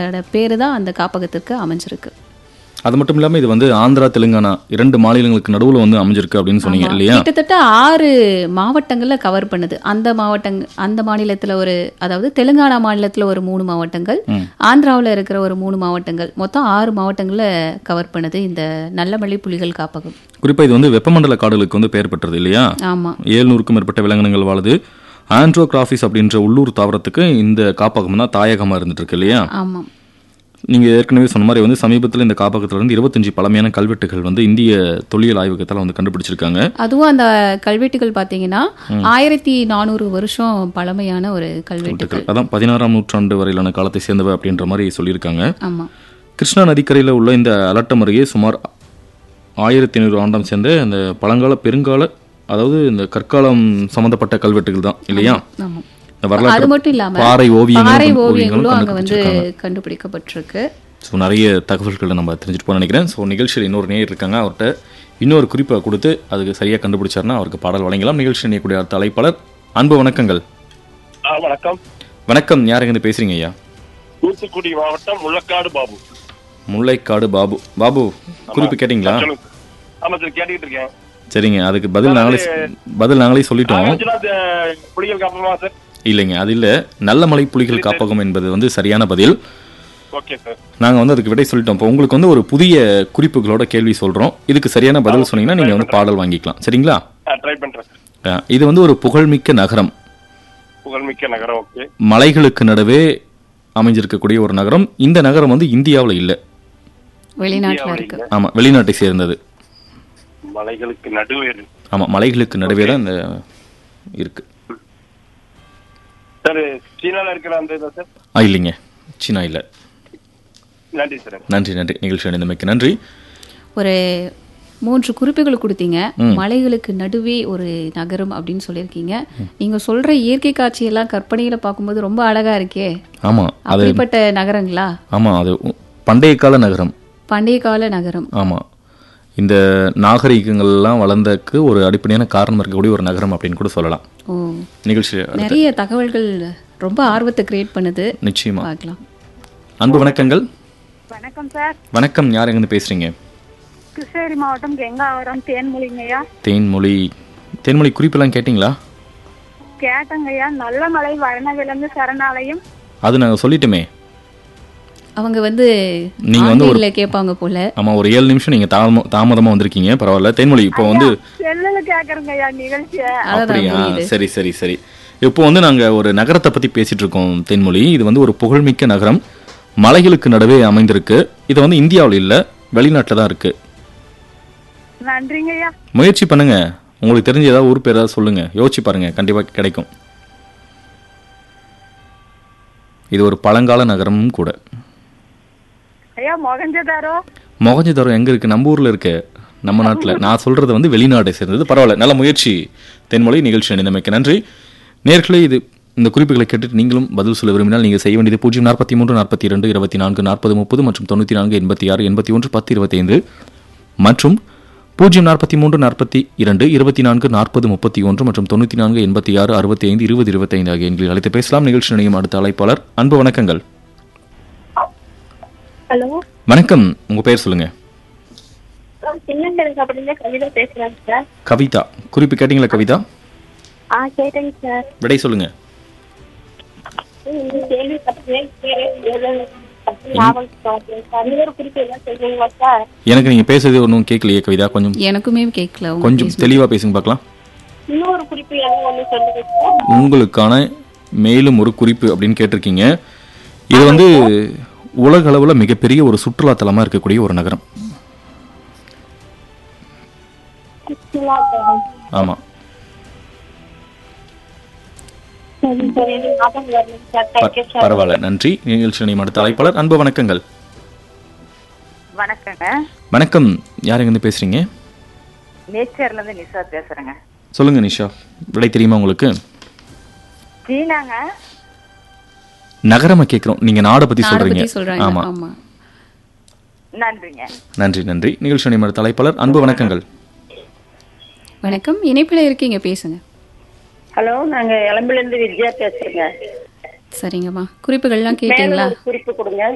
அதோட பேரு தான் அந்த காப்பகத்திற்கு அமைஞ்சிருக்கு அது மட்டும் இல்லாம இது வந்து ஆந்திரா தெலுங்கானா இரண்டு மாநிலங்களுக்கு நடுவுல வந்து அமைஞ்சிருக்கு அப்படின்னு சொன்னீங்க ஆமா. இல்லையா கிட்டத்தட்ட ஆறு மாவட்டங்கள்ல கவர் பண்ணுது அந்த மாவட்டங் அந்த மாநிலத்துல ஒரு அதாவது தெலுங்கானா மாநிலத்துல ஒரு மூணு மாவட்டங்கள் ம். ஆந்திராவுல இருக்கிற ஒரு மூணு மாவட்டங்கள் மொத்தம் ஆறு மாவட்டங்கள்ல கவர் பண்ணுது இந்த நல்லமல்லி புலிகள் காப்பகம் குறிப்பா இது வந்து வெப்பமண்டல காடுகளுக்கு வந்து பெயர் பெற்றது இல்லையா ஆமா ஏழ்நூறுக்கும் மேற்பட்ட விலங்கினங்கள் வாழுது ஆண்ட்ரோகிராஃபிஸ் அப்படின்ற உள்ளூர் தாவரத்துக்கு இந்த காப்பகம் தான் தாயகமா இருந்துட்டு இருக்கு இல்லையா ஆமா நீங்க ஏற்கனவே சொன்ன மாதிரி வந்து சமீபத்தில் இந்த காப்பகத்துல இருந்து இருபத்தஞ்சு பழமையான கல்வெட்டுகள் வந்து இந்திய தொல்லியல் ஆய்வகத்தால வந்து கண்டுபிடிச்சிருக்காங்க அதுவும் அந்த கல்வெட்டுகள் பாத்தீங்கன்னா ஆயிரத்தி நானூறு வருஷம் பழமையான ஒரு கல்வெட்டுகள் அதான் பதினாறாம் நூற்றாண்டு வரையிலான காலத்தை சேர்ந்தவை அப்படின்ற மாதிரி சொல்லியிருக்காங்க ஆமா கிருஷ்ணா நதிக்கரையில் உள்ள இந்த அலட்டம் அருகே சுமார் ஆயிரத்தி ஐநூறு ஆண்டாம் சேர்ந்த அந்த பழங்கால பெருங்கால அதாவது இந்த கற்காலம் சம்பந்தப்பட்ட கல்வெட்டுகள் தான் இல்லையா ஆமா இந்த அது வரலாற்று மட்டும் இல்லாம பாறை ஓவியங்களும் பாறை கண்டு- ஓவியங்களும் அங்க வந்து கண்டுபிடிச்சிருக்காங்க. கண்டுபிடிக்கப்பட்டிருக்கு ஸோ நிறைய தகவல்களை நம்ம தெரிஞ்சுட்டு போக நினைக்கிறேன் ஸோ நிகழ்ச்சியில் இன்னொரு நேயர் இருக்காங்க அவர்கிட்ட இன்னொரு குறிப்பை கொடுத்து அதுக்கு சரியாக கண்டுபிடிச்சாருன்னா அவருக்கு பாடல் வழங்கலாம் நிகழ்ச்சி இணையக்கூடிய அடுத்த அழைப்பாளர் அன்பு வணக்கங்கள் ஆ, வணக்கம் வணக்கம் யாருங்க பேசுறீங்க ஐயா தூத்துக்குடி மாவட்டம் முள்ளக்காடு பாபு முல்லைக்காடு பாபு பாபு குறிப்பு கேட்டிங்களா சொல்லுங்க ஆமா சார் கேட்டுக்கிட்டு இருக்கேன் சரிங்க அதுக்கு பதில் நாங்களே பதில் நாங்களே சொல்லிட்டோம் நாகார்ஜுனா, அஹ், புலிகள் காப்பமா சார் இல்லைங்க அது இல்லை நல்லமலை புலிகள் காப்பகம் என்பது வந்து சரியான பதில் ஓகே சார் நாங்கள் வந்து அதுக்கு விடை சொல்லிட்டோம் இப்போ உங்களுக்கு வந்து ஒரு புதிய குறிப்புகளோட கேள்வி சொல்கிறோம் இதுக்கு சரியான பதில் சொன்னீங்கன்னா நீங்கள் வந்து பாடல் வாங்கிக்கலாம் சரிங்களா ட்ரை பண்றேன் சார் அஹ், இது வந்து ஒரு புகழ்மிக்க நகரம் புகழ்மிக்க நகரம் ஓகே மலைகளுக்கு நடுவே அமைஞ்சிருக்கக்கூடிய ஒரு நகரம் இந்த நகரம் வந்து இந்தியாவில் இல்லை வெளிநாட்டுல இருக்கு ஆமாம் வெளிநாட்டை சேர்ந்தது மலைகளுக்கு நடுவே இருக்கு. ஆமாம் மலைகளுக்கு நடுவே தான் இந்த இருக்கு சார் சீனால இருக்கிற அந்த இதா சார் ஆ இல்லைங்க சீனா இல்லை நன்றி சார் நன்றி நன்றி நிகழ்ச்சி அணிந்தமைக்கு நன்றி ஒரு மூன்று குறிப்புகள் கொடுத்தீங்க மலைகளுக்கு நடுவே ஒரு நகரம் அப்படின்னு சொல்லியிருக்கீங்க நீங்க சொல்ற இயற்கை காட்சியெல்லாம் கற்பனையில பார்க்கும்போது ரொம்ப அழகா இருக்கே ஆமாம் அது அப்படிப்பட்ட நகரங்களா ஆமாம் அது உ- பண்டைய கால நகரம் பண்டைய கால நகரம் ஆமாம் இந்த நாகரிகங்கள்லாம் வளர்ந்ததுக்கு ஒரு அடிப்படையான காரணம் இருக்கக்கூடிய ஒரு நகரம் அப்படின்னு கூட சொல்லலாம் ஓ நிகழ்ச்சி நிறைய தகவல்கள் ரொம்ப ஆர்வத்தை கிரியேட் பண்ணுது நிச்சயமா பார்க்கலாம் அன்பு வணக்கங்கள் வணக்கம் சார் வணக்கம் யார் எங்கேருந்து பேசுறீங்க கிருஷ்ணகிரி மாவட்டம் கெங்காவரம் தேன்மொழிங்கய்யா தேன்மொழி தேன்மொழி குறிப்பெல்லாம் கேட்டிங்களா கேட்டங்கய்யா நல்ல மலை வரண விலங்கு சரணாலயம் அது நாங்கள் சொல்லிட்டோமே அவங்க வந்து நீங்க வந்து ஒரு- ஆன்லைன்ல கேட்பாங்க போல ஆமாம் ஒரு ஏழு நிமிஷம் நீங்கள் தாம தாமதமாக வந்திருக்கீங்க பரவாயில்ல தேன்மொழி இப்போ வந்து செல்லுல கேக்குறேங்கய்யா நிகழ்ச்சிய அதான் அப்படியா புரியுது சரி சரி சரி இப்போ வந்து நாங்கள் ஒரு நகரத்தை பற்றி பேசிட்டு இருக்கோம் தென்மொழி இது வந்து ஒரு புகழ்மிக்க நகரம் மலைகளுக்கு நடுவே அமைந்திருக்கு இது வந்து இந்தியாவில் இல்லை வெளிநாட்டில் தான் இருக்கு நன்றிங்கய்யா முயற்சி பண்ணுங்க உங்களுக்கு தெரிஞ்ச ஏதாவது ஊர் பேர் ஏதாவது சொல்லுங்க யோசிச்சு பாருங்க கண்டிப்பாக கிடைக்கும் இது ஒரு பழங்கால நகரமும் கூட ஐயா மொகஞ்சதாரோ மொகஞ்சதரம் எங்க இருக்கு நம்ம ஊர்ல இருக்கு நம்ம நாட்டுல நான் சொல்றது வந்து வெளிநாட்டை சேர்ந்தது பரவாயில்ல நல்ல முயற்சி தென்மொழி நிகழ்ச்சி அணிந்தமைக்கு நன்றி நேர்களே இது இந்த குறிப்புகளை கேட்டுட்டு நீங்களும் பதில் சொல்ல விரும்பினால் நீங்கள் செய்ய வேண்டியது பூஜ்ஜியம் நாற்பத்தி மூன்று நாற்பத்தி இரண்டு இருபத்தி நான்கு நாற்பது முப்பது மற்றும் தொண்ணூற்றி நான்கு எண்பத்தி ஆறு எண்பத்தி ஒன்று பத்து இருபத்தைந்து மற்றும் பூஜ்ஜியம் நாற்பத்தி மூன்று நாற்பத்தி இரண்டு இருபத்தி நான்கு நாற்பது முப்பத்தி ஒன்று மற்றும் தொண்ணூற்றி நான்கு எண்பத்தி ஆறு அறுபத்தி ஐந்து இருபது இருபத்தைந்து ஆகிய எண்களில் அழைத்து பேசலாம் நிகழ்ச்சி நிலையம் அடுத்த அழைப்பாளர் அன்பு வணக்கங்கள் ஹலோ வணக்கம் உங்க பெயர் சொல்லுங்க சின்னங்களுக்கு அப்படின்னு கவிதை பேசுறேன் சார் கவிதா குறிப்பு கேட்டீங்களா கவிதா ஆ கேட்டேங்க சார் விடை சொல்லுங்க கேள்வி இன்னொரு குறிப்பு என்ன சொல்றீங்களா சார் எனக்கு நீங்க பேசுறது ஒன்றும் கேட்கலையே கவிதா கொஞ்சம் எனக்குமே கேட்கல உங்க கொஞ்சம் தெளிவா பேசுங்க பார்க்கலாம் இன்னொரு குறிப்பு என்ன ஒண்ணு சொல்லுங்க சார் உங்களுக்கான மேலும் ஒரு குறிப்பு அப்படின்னு கேட்டிருக்கீங்க இது வந்து உலக அளவுல மிகப்பெரிய ஒரு சுற்றுலா தலமா இருக்கக்கூடிய ஒரு நகரம் சுற்றுலாத்தலம். ஆமா சரி சரி எனக்கு ஞாபகம் வரலைங்க சார் ப- தேங்க்யூ சார் பரவாயில்ல நன்றி நிகழ்ச்சி நிலையம் அடுத்த அழைப்பாளர் அன்பு வணக்கங்கள் வணக்கங்க வணக்கம் யார் எங்கேருந்து பேசுறீங்க நேச்சர்ல இருந்து நிஷா பேசுறேங்க சொல்லுங்க நிஷா விடை தெரியுமா உங்களுக்கு சீனாங்க நகரமா கேட்குறோம் நீங்க நாடை பத்தி நாடை சொல்றீங்க பத்தி சொல்றாங்க ஆமா ஆமா நன்றிங்க நன்றி நன்றி நிகழ்ச்சி நிலையம் அடுத்த அழைப்பாளர் அன்பு வணக்கங்கள் வணக்கம் இணைப்பில் இருக்கீங்க பேசுங்க ஹலோ நாங்க இளம்பிலிருந்து விஜயா பேசுறேங்க சரிங்கம்மா குறிப்புகள்லாம் மேலும் கேட்டீங்களா ஒரு குறிப்பு கொடுங்க